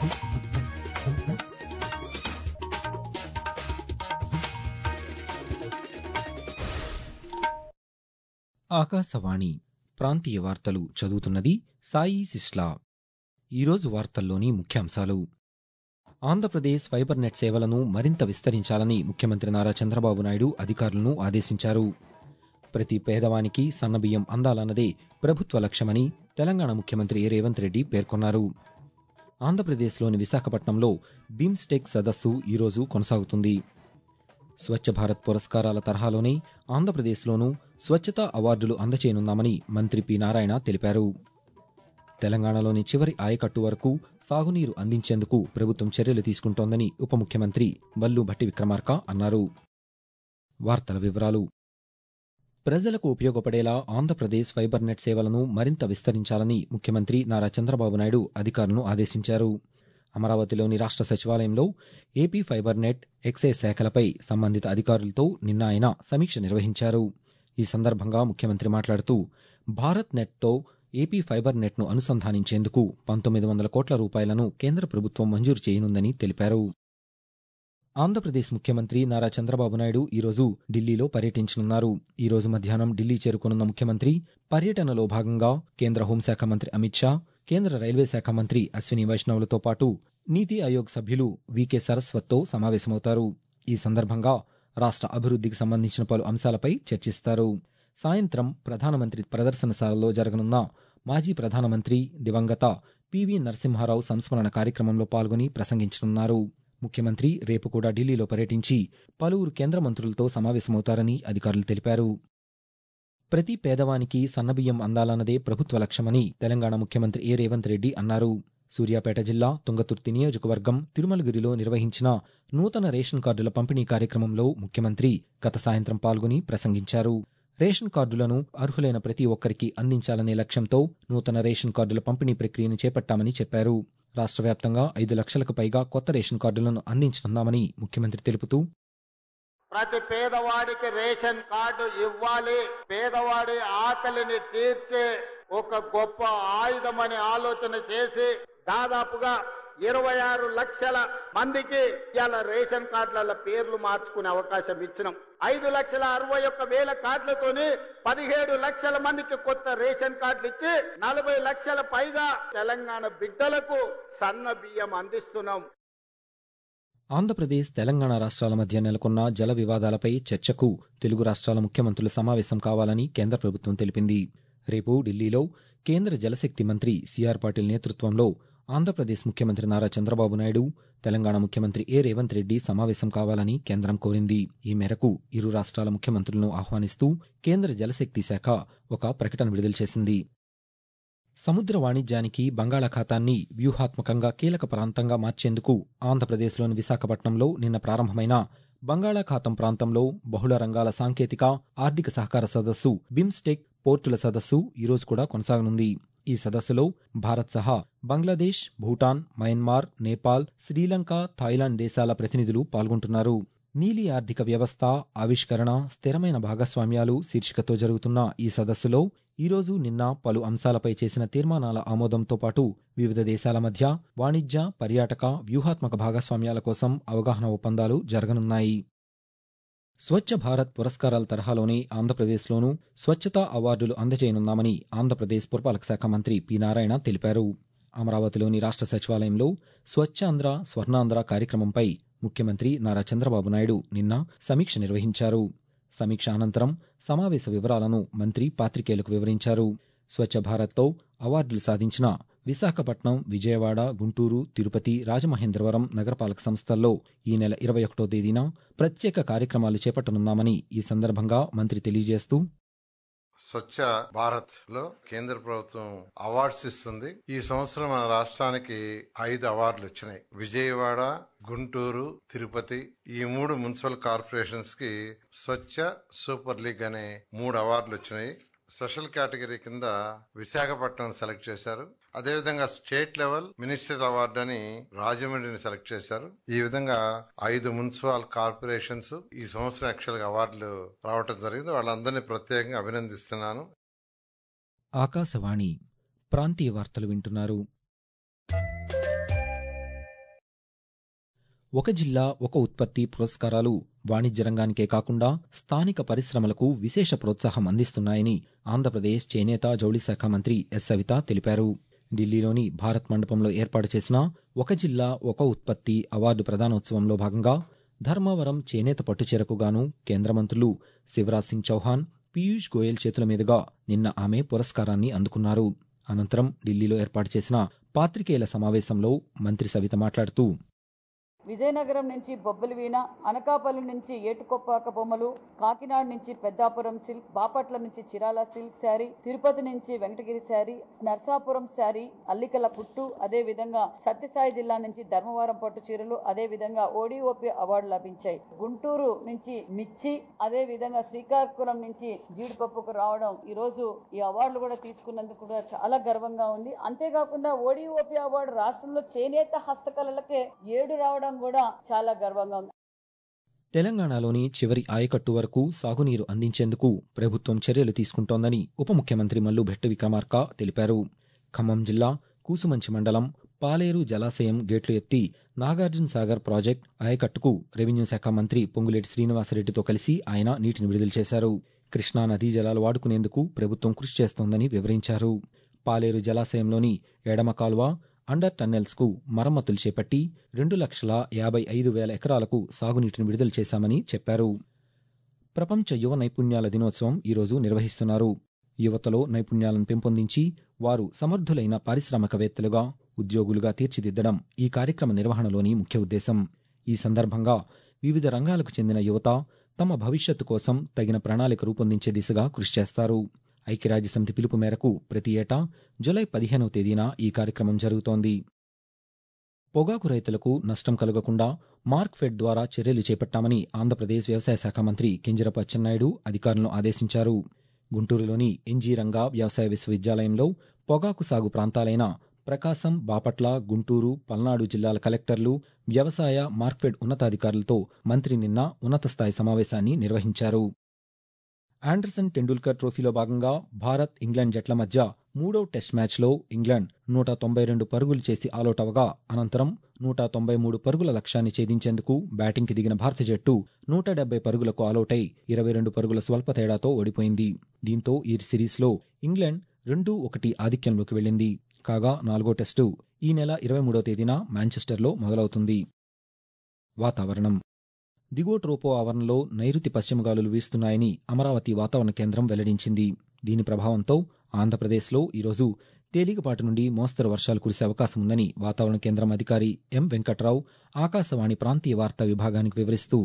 ఆకాశవాణి ప్రాంతీయ వార్తలు చదువుతున్నది సాయి సిస్లా ఈరోజు వార్తల్లోని ముఖ్యాంశాలు ఆంధ్రప్రదేశ్ ఫైబర్ నెట్ సేవలను మరింత విస్తరించాలని ముఖ్యమంత్రి నారా చంద్రబాబు నాయుడు అధికారులను ఆదేశించారు ప్రతి పేదవానికి సన్నబియ్యం అందాలన్నదే ప్రభుత్వ లక్ష్యమని తెలంగాణ ముఖ్యమంత్రి ఏ రేవంత్ రెడ్డి పేర్కొన్నారు ఆంధ్రప్రదేశ్లోని విశాఖపట్నంలో బిమ్స్టెక్ సదస్సు ఈరోజు కొనసాగుతుంది స్వచ్ఛ భారత్ పురస్కారాల తరహాలోనే ఆంధ్రప్రదేశ్లోనూ స్వచ్ఛతా అవార్డులు అందచేయనున్నామని మంత్రి పి నారాయణ తెలిపారు తెలంగాణలోని చివరి ఆయకట్టు వరకు సాగునీరు అందించేందుకు ప్రభుత్వం చర్యలు తీసుకుంటోందని ఉప ముఖ్యమంత్రి బల్లు భట్టి విక్రమార్క అన్నారు వార్తల వివరాలు ప్రజలకు ఉపయోగపడేలా ఆంధ్రప్రదేశ్ ఫైబర్ నెట్ సేవలను మరింత విస్తరించాలని ముఖ్యమంత్రి నారా చంద్రబాబు నాయుడు అధికారులను ఆదేశించారు అమరావతిలోని రాష్ట్ర సచివాలయంలో ఏపీ ఫైబర్ నెట్ ఎక్సైజ్ శాఖలపై సంబంధిత అధికారులతో నిన్న ఆయన సమీక్ష నిర్వహించారు ఈ సందర్భంగా ముఖ్యమంత్రి మాట్లాడుతూ భారత్ నెట్తో ఏపీ ఫైబర్ నెట్ను అనుసంధానించేందుకు పంతొమ్మిది వందల కోట్ల రూపాయలను కేంద్ర ప్రభుత్వం మంజూరు చేయనుందని తెలిపారు ఆంధ్రప్రదేశ్ ముఖ్యమంత్రి నారా చంద్రబాబు నాయుడు ఈరోజు ఢిల్లీలో పర్యటించనున్నారు ఈ రోజు మధ్యాహ్నం ఢిల్లీ చేరుకోనున్న ముఖ్యమంత్రి పర్యటనలో భాగంగా కేంద్ర హోంశాఖ మంత్రి అమిత్ షా కేంద్ర రైల్వే శాఖ మంత్రి అశ్విని వైష్ణవులతో పాటు నీతి ఆయోగ్ సభ్యులు వికే సరస్వత్తో సమావేశమవుతారు ఈ సందర్భంగా రాష్ట్ర అభివృద్ధికి సంబంధించిన పలు అంశాలపై చర్చిస్తారు సాయంత్రం ప్రధానమంత్రి ప్రదర్శనశాలలో జరగనున్న మాజీ ప్రధానమంత్రి దివంగత పివి నరసింహారావు సంస్మరణ కార్యక్రమంలో పాల్గొని ప్రసంగించనున్నారు ముఖ్యమంత్రి రేపు కూడా ఢిల్లీలో పర్యటించి పలువురు కేంద్ర మంత్రులతో సమావేశమవుతారని అధికారులు తెలిపారు ప్రతి పేదవానికి సన్నబియ్యం అందాలన్నదే ప్రభుత్వ లక్ష్యమని తెలంగాణ ముఖ్యమంత్రి ఏ రేవంత్ రెడ్డి అన్నారు సూర్యాపేట జిల్లా తుంగతుర్తి నియోజకవర్గం తిరుమలగిరిలో నిర్వహించిన నూతన రేషన్ కార్డుల పంపిణీ కార్యక్రమంలో ముఖ్యమంత్రి గత సాయంత్రం పాల్గొని ప్రసంగించారు రేషన్ కార్డులను అర్హులైన ప్రతి ఒక్కరికి అందించాలనే లక్ష్యంతో నూతన రేషన్ కార్డుల పంపిణీ ప్రక్రియను చేపట్టామని చెప్పారు రాష్ట్ర వ్యాప్తంగా ఐదు లక్షలకు పైగా కొత్త రేషన్ కార్డులను అందించనున్నామని ముఖ్యమంత్రి తెలుపుతూ ప్రతి పేదవాడికి రేషన్ కార్డు ఇవ్వాలి పేదవాడి ఆకలిని తీర్చే ఒక గొప్ప ఆయుధమని ఆలోచన చేసి దాదాపుగా ఇరవై ఆరు లక్షల మందికి ఇవాళ రేషన్ కార్డుల పేర్లు మార్చుకునే అవకాశం ఇచ్చినాం ఐదు లక్షల అరవై ఒక్క వేల కార్డులతోని పదిహేడు లక్షల మందికి కొత్త రేషన్ కార్డులు ఇచ్చి నలభై లక్షల పైగా తెలంగాణ బిడ్డలకు సన్న బియ్యం అందిస్తున్నాం ఆంధ్రప్రదేశ్ తెలంగాణ రాష్ట్రాల మధ్య నెలకొన్న జల వివాదాలపై చర్చకు తెలుగు రాష్ట్రాల ముఖ్యమంత్రులు సమావేశం కావాలని కేంద్ర ప్రభుత్వం తెలిపింది రేపు ఢిల్లీలో కేంద్ర జలశక్తి మంత్రి సిఆర్ పాటిల్ నేతృత్వంలో ఆంధ్రప్రదేశ్ ముఖ్యమంత్రి నారా చంద్రబాబు నాయుడు తెలంగాణ ముఖ్యమంత్రి ఏ రేవంత్ రెడ్డి సమావేశం కావాలని కేంద్రం కోరింది ఈ మేరకు ఇరు రాష్ట్రాల ముఖ్యమంత్రులను ఆహ్వానిస్తూ కేంద్ర జలశక్తి శాఖ ఒక ప్రకటన విడుదల చేసింది సముద్ర వాణిజ్యానికి బంగాళాఖాతాన్ని వ్యూహాత్మకంగా కీలక ప్రాంతంగా మార్చేందుకు ఆంధ్రప్రదేశ్లోని విశాఖపట్నంలో నిన్న ప్రారంభమైన బంగాళాఖాతం ప్రాంతంలో బహుళ రంగాల సాంకేతిక ఆర్థిక సహకార సదస్సు బిమ్స్టెక్ పోర్టుల సదస్సు ఈరోజు కూడా కొనసాగనుంది ఈ సదస్సులో భారత్ సహా బంగ్లాదేశ్ భూటాన్ మయన్మార్ నేపాల్ శ్రీలంక థాయిలాండ్ దేశాల ప్రతినిధులు పాల్గొంటున్నారు నీలి ఆర్థిక వ్యవస్థ ఆవిష్కరణ స్థిరమైన భాగస్వామ్యాలు శీర్షికతో జరుగుతున్న ఈ సదస్సులో ఈరోజు నిన్న పలు అంశాలపై చేసిన తీర్మానాల ఆమోదంతో పాటు వివిధ దేశాల మధ్య వాణిజ్య పర్యాటక వ్యూహాత్మక భాగస్వామ్యాల కోసం అవగాహన ఒప్పందాలు జరగనున్నాయి స్వచ్ఛ భారత్ పురస్కారాల తరహాలోనే ఆంధ్రప్రదేశ్లోనూ స్వచ్ఛతా అవార్డులు అందజేయనున్నామని ఆంధ్రప్రదేశ్ పురపాలక శాఖ మంత్రి పి నారాయణ తెలిపారు అమరావతిలోని రాష్ట్ర సచివాలయంలో స్వచ్ఛాంధ్ర స్వర్ణాంధ్ర కార్యక్రమంపై ముఖ్యమంత్రి నారా చంద్రబాబు నాయుడు నిన్న సమీక్ష నిర్వహించారు సమీక్ష అనంతరం సమావేశ వివరాలను మంత్రి పాత్రికేయులకు వివరించారు స్వచ్ఛ భారత్తో అవార్డులు సాధించిన విశాఖపట్నం విజయవాడ గుంటూరు తిరుపతి రాజమహేంద్రవరం నగరపాలక సంస్థల్లో ఈ నెల ఇరవై ఒకటో తేదీన ప్రత్యేక కార్యక్రమాలు చేపట్టనున్నామని ఈ సందర్భంగా మంత్రి తెలియజేస్తూ స్వచ్ఛ భారత్ లో కేంద్ర ప్రభుత్వం అవార్డ్స్ ఇస్తుంది ఈ సంవత్సరం మన రాష్ట్రానికి ఐదు అవార్డులు వచ్చినాయి విజయవాడ గుంటూరు తిరుపతి ఈ మూడు మున్సిపల్ కార్పొరేషన్స్ కి స్వచ్ఛ సూపర్ లీగ్ అనే మూడు అవార్డులు వచ్చినాయి స్పెషల్ కేటగిరీ కింద విశాఖపట్నం సెలెక్ట్ చేశారు అదేవిధంగా స్టేట్ లెవెల్ మినిస్టర్ అవార్డు అని రాజమండ్రిని సెలెక్ట్ చేశారు ఈ విధంగా ఐదు మున్సిపల్ కార్పొరేషన్స్ ఈ సంవత్సరం యాక్చువల్ గా అవార్డులు రావటం జరిగింది వాళ్ళందరినీ ప్రత్యేకంగా అభినందిస్తున్నాను ఆకాశవాణి ప్రాంతీయ వార్తలు వింటున్నారు ఒక జిల్లా ఒక ఉత్పత్తి పురస్కారాలు వాణిజ్య రంగానికే కాకుండా స్థానిక పరిశ్రమలకు విశేష ప్రోత్సాహం అందిస్తున్నాయని ఆంధ్రప్రదేశ్ చేనేత జౌళి శాఖ మంత్రి ఎస్ సవిత తెలిపారు ఢిల్లీలోని భారత్ మండపంలో ఏర్పాటు చేసిన ఒక జిల్లా ఒక ఉత్పత్తి అవార్డు ప్రదానోత్సవంలో భాగంగా ధర్మవరం చేనేత పట్టుచీరకు గాను కేంద్ర మంత్రులు శివరాజ్ సింగ్ చౌహాన్ పీయూష్ గోయల్ చేతుల మీదుగా నిన్న ఆమె పురస్కారాన్ని అందుకున్నారు అనంతరం ఢిల్లీలో ఏర్పాటు చేసిన పాత్రికేయుల సమావేశంలో మంత్రి సవిత మాట్లాడుతూ విజయనగరం నుంచి బొబ్బిలి వీణ అనకాపల్లి నుంచి ఏటుకొప్పాక బొమ్మలు కాకినాడ నుంచి పెద్దాపురం సిల్క్ బాపట్ల నుంచి చిరాల సిల్క్ శారీ తిరుపతి నుంచి వెంకటగిరి శారీ నర్సాపురం శారీ అల్లికల పుట్టు అదే విధంగా సత్యసాయి జిల్లా నుంచి ధర్మవరం పట్టు చీరలు అదే విధంగా ఓడిఓపి అవార్డు లభించాయి గుంటూరు నుంచి మిర్చి అదే విధంగా శ్రీకాకుళం నుంచి జీడిపప్పుకు రావడం ఈ రోజు ఈ అవార్డులు కూడా తీసుకున్నందుకు కూడా చాలా గర్వంగా ఉంది అంతేకాకుండా ఓడిఓపి అవార్డు రాష్ట్రంలో చేనేత హస్తకళలకే ఏడు రావడం కూడా చాలా గర్వంగా ఉంది తెలంగాణలోని చివరి ఆయకట్టు వరకు సాగునీరు అందించేందుకు ప్రభుత్వం చర్యలు తీసుకుంటోందని ఉప ముఖ్యమంత్రి మల్లు భెట్టు విక్రమార్క తెలిపారు ఖమ్మం జిల్లా కూసుమంచి మండలం పాలేరు జలాశయం గేట్లు ఎత్తి నాగార్జున సాగర్ ప్రాజెక్ట్ ఆయకట్టుకు రెవెన్యూ శాఖ మంత్రి పొంగులేటి శ్రీనివాసరెడ్డితో కలిసి ఆయన నీటిని విడుదల చేశారు కృష్ణా నదీ జలాలు వాడుకునేందుకు ప్రభుత్వం కృషి చేస్తోందని వివరించారు పాలేరు జలాశయంలోని ఎడమ కాల్వ అండర్ టన్నెల్స్ కు మరమ్మతులు చేపట్టి రెండు లక్షల యాభై ఐదు వేల ఎకరాలకు సాగునీటిని విడుదల చేశామని చెప్పారు ప్రపంచ యువ నైపుణ్యాల దినోత్సవం ఈరోజు నిర్వహిస్తున్నారు యువతలో నైపుణ్యాలను పెంపొందించి వారు సమర్థులైన పారిశ్రామికవేత్తలుగా ఉద్యోగులుగా తీర్చిదిద్దడం ఈ కార్యక్రమ నిర్వహణలోని ముఖ్య ఉద్దేశం ఈ సందర్భంగా వివిధ రంగాలకు చెందిన యువత తమ భవిష్యత్తు కోసం తగిన ప్రణాళిక రూపొందించే దిశగా కృషి చేస్తారు ఐక్యరాజ్యసమితి పిలుపు మేరకు ప్రతి ఏటా జులై పదిహేనవ తేదీన ఈ కార్యక్రమం జరుగుతోంది పొగాకు రైతులకు నష్టం కలగకుండా మార్క్ఫెడ్ ద్వారా చర్యలు చేపట్టామని ఆంధ్రప్రదేశ్ వ్యవసాయ శాఖ మంత్రి కింజరపు అచ్చెన్నాయుడు అధికారులను ఆదేశించారు గుంటూరులోని ఎన్జీ రంగా వ్యవసాయ విశ్వవిద్యాలయంలో పొగాకు సాగు ప్రాంతాలైన ప్రకాశం బాపట్ల గుంటూరు పల్నాడు జిల్లాల కలెక్టర్లు వ్యవసాయ మార్క్ఫెడ్ ఉన్నతాధికారులతో మంత్రి నిన్న ఉన్నత స్థాయి సమావేశాన్ని నిర్వహించారు ఆండర్సన్ టెండూల్కర్ ట్రోఫీలో భాగంగా భారత్ ఇంగ్లాండ్ జట్ల మధ్య మూడో టెస్ట్ మ్యాచ్లో ఇంగ్లాండ్ నూట తొంభై రెండు పరుగులు చేసి ఆలౌట్ అవగా అనంతరం నూట తొంభై మూడు పరుగుల లక్ష్యాన్ని ఛేదించేందుకు బ్యాటింగ్కి దిగిన భారత జట్టు నూట డెబ్బై పరుగులకు ఆలౌటై ఇరవై రెండు పరుగుల స్వల్ప తేడాతో ఓడిపోయింది దీంతో ఈ సిరీస్లో ఇంగ్లాండ్ రెండు ఒకటి ఆధిక్యంలోకి వెళ్లింది కాగా నాలుగో టెస్టు ఈ నెల ఇరవై మూడో తేదీన మాంచెస్టర్లో మొదలవుతుంది వాతావరణం దిగువ ట్రోపో ఆవరణలో నైరుతి పశ్చిమ గాలులు వీస్తున్నాయని అమరావతి వాతావరణ కేంద్రం వెల్లడించింది దీని ప్రభావంతో ఆంధ్రప్రదేశ్లో ఈరోజు తేలికపాటి నుండి మోస్తరు వర్షాలు కురిసే అవకాశం ఉందని వాతావరణ కేంద్రం అధికారి ఎం వెంకట్రావు ఆకాశవాణి ప్రాంతీయ వార్తా విభాగానికి వివరిస్తూ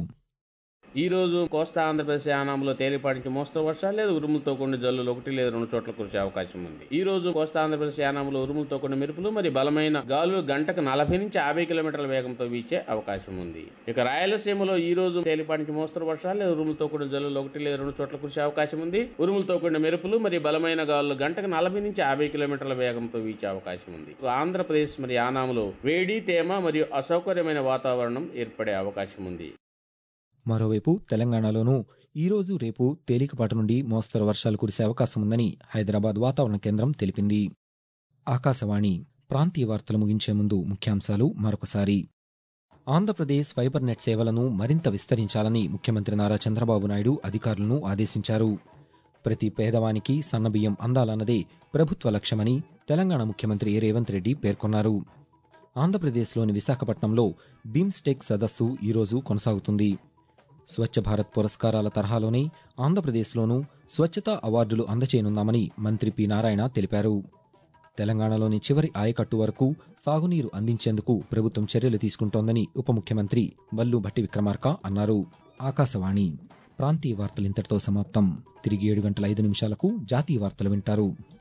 ఈ రోజు కోస్తా ఆంధ్రప్రదేశ్ యానాంలో తేలిపాటి నుంచి మోస్తరు వర్షాలు లేదా ఉరుములతో కూడిన జల్లులు ఒకటి లేదా రెండు చోట్ల కురిసే అవకాశం ఉంది ఈ రోజు కోస్తా ఆంధ్రప్రదేశ్ యానాంలో ఉరుములతో కూడిన మెరుపులు మరియు బలమైన గాలులు గంటకు నలభై నుంచి యాభై కిలోమీటర్ల వేగంతో వీచే అవకాశం ఉంది ఇక రాయలసీమలో ఈ రోజు తేలిపాటి నుంచి మోస్తరు వర్షాలు లేదా ఉరుములతో కూడిన జల్లులు ఒకటి లేదా రెండు చోట్ల కురిసే అవకాశం ఉంది ఉరుములతో కూడిన మెరుపులు మరియు బలమైన గాలులు గంటకు నలభై నుంచి యాభై కిలోమీటర్ల వేగంతో వీచే అవకాశం ఉంది ఆంధ్రప్రదేశ్ మరియు యానాంలో వేడి తేమ మరియు అసౌకర్యమైన వాతావరణం ఏర్పడే అవకాశం ఉంది మరోవైపు తెలంగాణలోనూ ఈరోజు రేపు తేలికపాటి నుండి మోస్తరు వర్షాలు కురిసే అవకాశం ఉందని హైదరాబాద్ వాతావరణ కేంద్రం తెలిపింది ఆకాశవాణి ప్రాంతీయ వార్తలు ముగించే ముందు ముఖ్యాంశాలు మరొకసారి ఆంధ్రప్రదేశ్ ఫైబర్ నెట్ సేవలను మరింత విస్తరించాలని ముఖ్యమంత్రి నారా చంద్రబాబు నాయుడు అధికారులను ఆదేశించారు ప్రతి పేదవానికి సన్నబియ్యం అందాలన్నదే ప్రభుత్వ లక్ష్యమని తెలంగాణ ముఖ్యమంత్రి రేవంత్ రెడ్డి పేర్కొన్నారు ఆంధ్రప్రదేశ్లోని విశాఖపట్నంలో బిమ్స్టెక్ సదస్సు ఈరోజు కొనసాగుతుంది స్వచ్ఛ భారత్ పురస్కారాల తరహాలోనే ఆంధ్రప్రదేశ్లోనూ స్వచ్ఛతా అవార్డులు అందచేయనున్నామని మంత్రి పి నారాయణ తెలిపారు తెలంగాణలోని చివరి ఆయకట్టు వరకు సాగునీరు అందించేందుకు ప్రభుత్వం చర్యలు తీసుకుంటోందని ఉప ముఖ్యమంత్రి బల్లు భట్టి విక్రమార్క అన్నారు ఆకాశవాణి ప్రాంతీయ వార్తలు ఇంతటితో సమాప్తం తిరిగి ఏడు గంటల ఐదు నిమిషాలకు జాతీయ వార్తలు వింటారు